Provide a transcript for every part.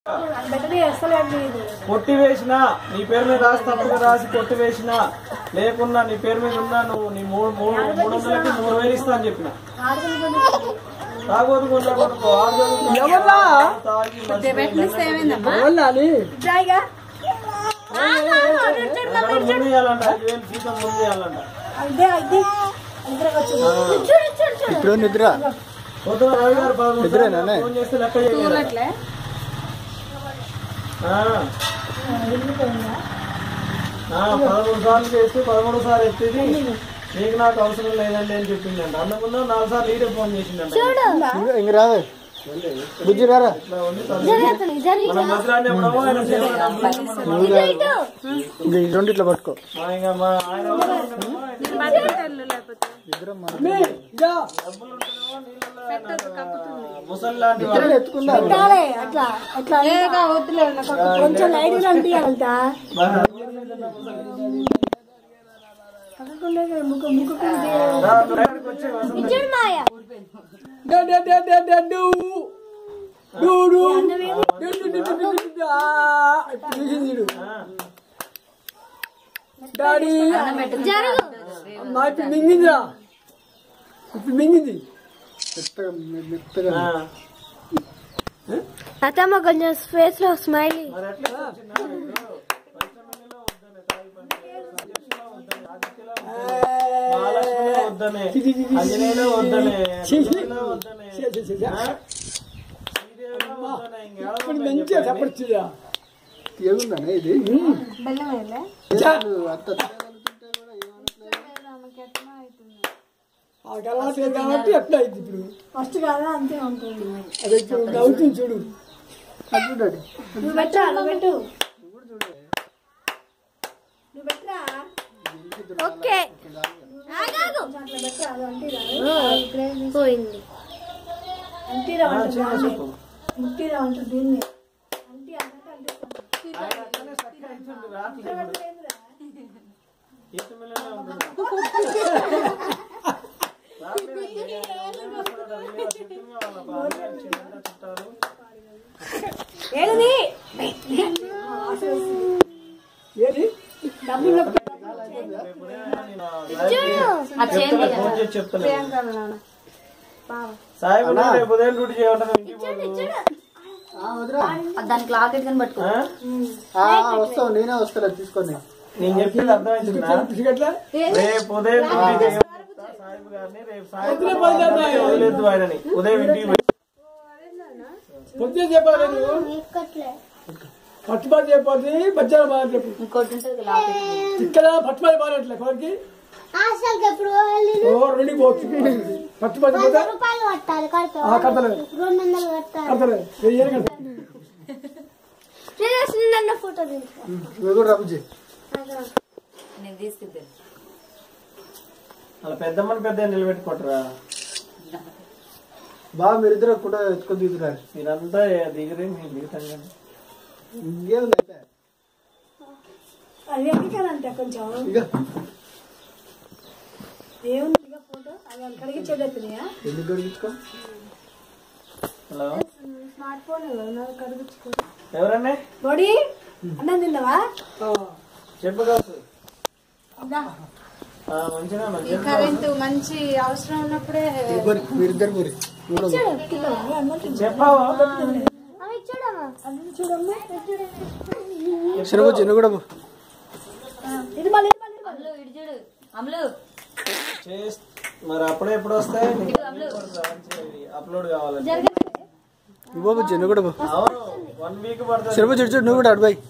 కొట్టి వేసిన నీ పేరు మీద రాసి తప్పుగా రాసి కొట్టి వేసిన లేకున్నా నీ పేరు మీద ఉన్నా నువ్వు నీ మూడు మూడు మూడు వందలకి మూడు వేలు ఇస్తా అని చెప్పిన తాగోదు కొంచెం కొట్టుకో ఆరు చదువుకున్నా. తాగి మర్చిపోయి ఎక్కడ ముందు చేయాలంట ఐదు వేలు జీతం ముందు చేయాలంట ఇప్పుడు నిద్ర పొద్దున రవి గారు పదమూడు సార్లు ఫోన్ చేస్తే లెక్క చేయలేదు ఆ. ఆ, పదమూడు సార్లు చేస్తే పదమూడు సార్లు ఎత్తేది నీకు నాకు అవసరం లేదండి అని చెప్పిందంట అంతకుముందు నాలుగు సార్లు ఈడే ఫోన్ చేసిందంట ఇంక రాదు బుజ్జి రారా ఇట్లా ఉంది తల్లి. మనం మధురాన్ని ఎప్పుడో ఆయన సేవలు డబ్బులు ఇవ్వమన్నాడు. ఇంక ఈ రెండు ఇట్లా పట్టుకో మా ఇంకా మా ఆయన ఎవరో ఉన్నామో, ముసలి లాంటి వాడు. అట్లా అట్లా కొంచెం లైట్ అనిపించాలంట రా, నువ్వు బయటకు వచ్చి వసంత. డాడీ మా ఇప్పుడు మింగిందిరా ఇప్పుడు మింగింది మెత్తగా మెత్తగా ఆ. అత్తమ్మ కొంచెం ఫేస్ లో స్మైలీ మరి ఎట్లా వచ్చిందా వీడు? పంచమిలో వద్దనే, తాయి పంచమిలో, సంజీవిలో వద్దనే, ఆదిత్యలో వద్దనే, మహాలక్ష్మిలో వద్దనే, ఆంజనేయులో వద్దనే, రుద్రులో వద్దనే, ఆ? శ్రీదేవిలో వద్దనే, ఇంకేడ ఇప్పుడు వద్దనే మంచిగా చెప్పండి. చెప్పచ్చురా ఏముందనే ఇది అంత ఆ గలాటే కాబట్టి ఎట్లా అయింది ఇప్పుడు ఫస్ట్ కాదా అంతే ఉంటుంది అది ఇప్పుడు నవ్వుతుంది చూడు అది డాడీ నువ్వు పెట్టరా నువ్వు పెట్టు నువ్వు పెట్టరా ఓకే పోయింది అంటీరా ఆ, చిన్న చెప్పు. ముట్టిరా ఉంటుంది దీన్ని అంటీ అన్నట్టు అంటిస్తాను ఆయన అట్లనే చక్కగా ఇచ్చిండు, రావట్లేదు. ఈతమిల్లలో ఉంటుంది. రావట్లేదు, ఏం చేస్తాడో తెలియదు. చెప్పింది వాళ్ళ భార్య వచ్చిందంట చుట్టాలు. ఏది ఏది డబ్బులు రేపు ఉదయం నేను చెప్తాను, ఫోన్ చేసి చెప్తాను. సాయి ఉన్నా రేపు ఉదయం డ్యూటీ చేయమంటాను ఇంటికి పోదు. ఆ, వదిరా దానికి లాకెట్ కని పట్టుకో ఆ? ఆ, వస్తావు నేనే వస్తాను తీసుకొని నేను చెప్పింది అర్థమవుతుందా బిస్కెట్లా రేపు ఉదయం డ్యూటీ చేయమంటా సాయిబు గారిని రేపు సాయంత్రం వదిలేదు ఆయనని ఉదయం ఇంటికి పోయి పొద్దున చెప్పాలి నువ్వు పట్టుబాటు చెప్పాలి బజ్జాల బాగా చెప్పు ఇంకోటి ఉంటుంది లాకెట్ ఇక్కడ పట్టుబాటు బాగాట్లే కోరికి హాస్టల్కి ఎప్పుడు పోవాలి ఓ రెండు పోవచ్చు పట్టుబాటు పోతే రూపాయలు కట్టాలి కడతావు ఆ, కడతలేదు రెండు వందలు కట్టాలి కడతలేదు వెయ్యి కడతా నన్ను ఫోటో తీసుకో నువ్వు కూడా రబ్బుజీ నేను తీసుకెళ్తాను అలా పెద్దమ్మని పెద్ద నిలబెట్టుకుంటారా బాగా మీరిద్దరు కూడా ఎత్తుకొని దిగుతున్నారు మీరంతా దిగరే మీరు దిగుతాం కానీ ఇంకేం అయితే అది ఎందుకనంటే కొంచెం ఇక ఏముంది ఇక ఫోటో అది అక్కడికి చెడ్డతున్నాయా ఎందుకు గడిపించుకో హలో స్మార్ట్ ఫోన్ కడిగించుకో ఎవరండి బొడి అన్నం తిన్నావా చెప్పు కాసు ఆ, మంచిగా మంచిగా కరెంట్ మంచి అవసరం ఉన్నప్పుడే బరి మీరిద్దరు బరి చెప్పావా అది చూడమ్మా శనగొచ్చి నువ్వు కూడా పో. ఇది మళ్ళీ ఇది మళ్ళీ అమ్ములు ఇటు చూడు అమ్ములు చేస్ మరి అప్పుడే ఎప్పుడు వస్తాయి అప్లోడ్ కావాలంటే నువ్వు పో బుజ్జి, నువ్వు కూడా పో అవును వన్ వీక్ పడుతుంది శనగొచ్చి ఇటు చూడు నువ్వు కూడా అటు పోయి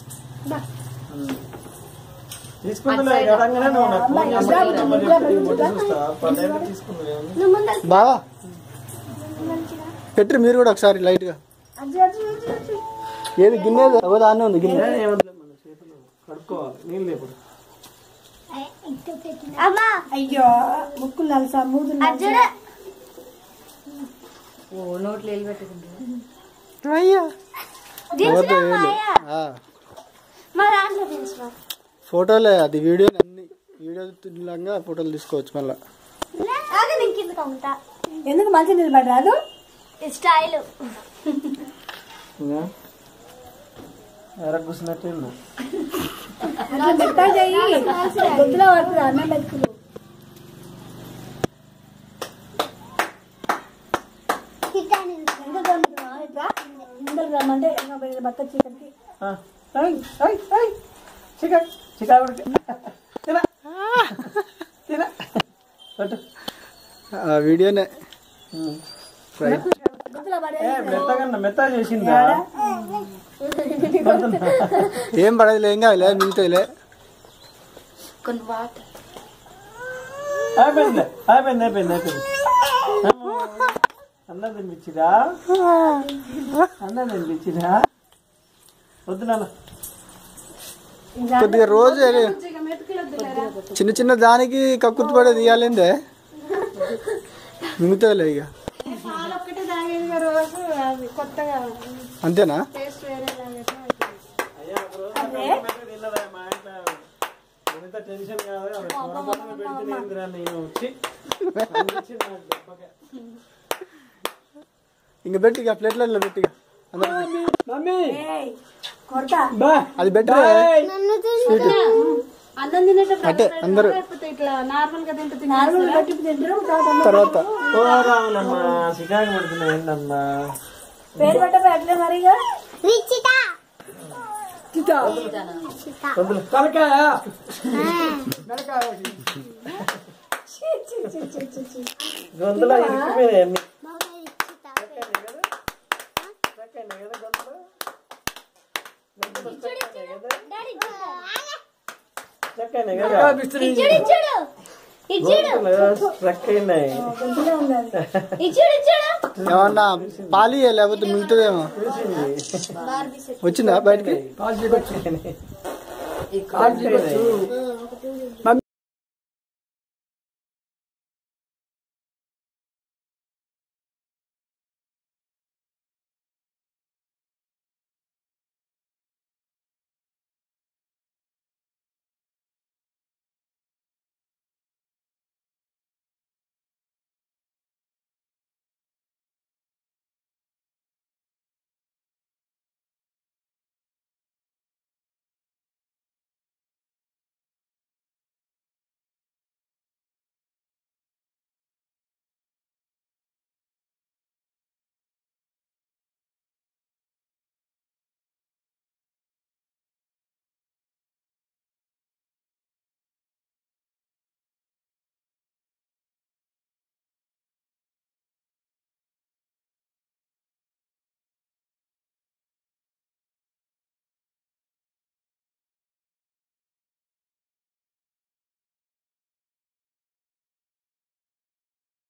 తీసుకుంటున్నా గడంగానే నువ్వు నాకు ఫోన్ చేస్తావు నెంబర్ చెప్తే నీ మొట్ట చూస్తా పదేళ్ళు తీసుకున్నావు బావా పెట్టరు మీరు కూడా ఒకసారి లైట్ గా ఏది గిన్నె అవో దాన్నే ఉంది గిన్నె ఏమన్నా మన చేతులు కడుక్కోవాలి నీళ్ళు లేప్పుడు అమ్మా అయ్యో ముక్కులు నలుసా మూడు ఓ నోట్లు వెళ్ళి పెట్టుకుంటా అయ్యా అవద్దు ఏలు. ఆ, మా దాంట్లో దించమా ఫోటోలే అది వీడియో అన్ని వీడియో తిన్నలాగా ఫోటోలు తీసుకోవచ్చు మళ్ళా ఎందుకు మంచి నిలబడి రాదు స్టైల్ ఇంకా ఎర కూర్చున్నట్టే ఉన్నా అట్లా మెత్తగా చెయ్యి గొంతులో పడుతుంది అన్నం మెతుకులు చికెన్ ఎంత దొరుకుతుందా ఇట్లా ముందరకు రమ్మంటే ఇంకా వేరే భర్త చికెన్కి ఆ, ఏయ్, ఏయ్, ఏయ్. చికెన్ చికెన్ ఉడికి. తిన తిన పట్టు ఆ వీడియోనే ఉమ్. రైట్ గొంతులో పడే ఏ మెత్తగా మెత్తగా చేసిందా ఏం పడదులే ఏం కాదులే మిగతాలే కొన్ని వాటర్ అయిపోయింది అయిపోయింది అయిపోయింది అయిపోయింది అన్నం తినిపించిరా అన్నం తినిపించిరా వద్దు నాన్న కొద్దిగా రోజు చిన్న చిన్న దానికి కక్కుర్తి పడేది ఇవ్వాలిందే మిగతాలే ఇక పాలు ఒక్కటే తాగేది కదా రోజు అది కొత్తగా అంతేనా టేస్ట్ వేరే లాగా అయ్యా ఒక రోజు మెత్తగా తిన్నదా మా ఇంట్లో ఎంత టెన్షన్ కాదు ఆమె పొరపాటున పెడితే ఏందిరా నేను వచ్చి అనిపించింది నాకు దెబ్బకే. ఇంక పెట్టి ఇక ప్లేట్లలో పెట్టి ఇక. అందరూ ఏయ్, కొడతా అది బెటర్ స్వీట్ అన్నం తినేటప్పుడు అంటే అందరూ లేకపోతే ఇట్లా నార్మల్ గా తింటే నార్మల్ పెట్టి తింటారు తర్వాత తర్వాత ఓ రావులమ్మా చికాకు పడుతున్నా ఏంటమ్మా పేరు పెట్టబోయి అట్లే మరిగా రిచిత వద్దులే. గొంతులో ఇరికిపోయినాయి అన్ని చక్కనే కదా చక్కనే కదా గొంతులో గొంతులో చక్కనే కదా చక్కనే కదా గొంతులో చక్కయినాయి గొంతులో ఉంది అది. ఏమన్నా పాలి లేకపోతే మిగుతుందేమో వచ్చిందా బయటికి చక్కయినాయి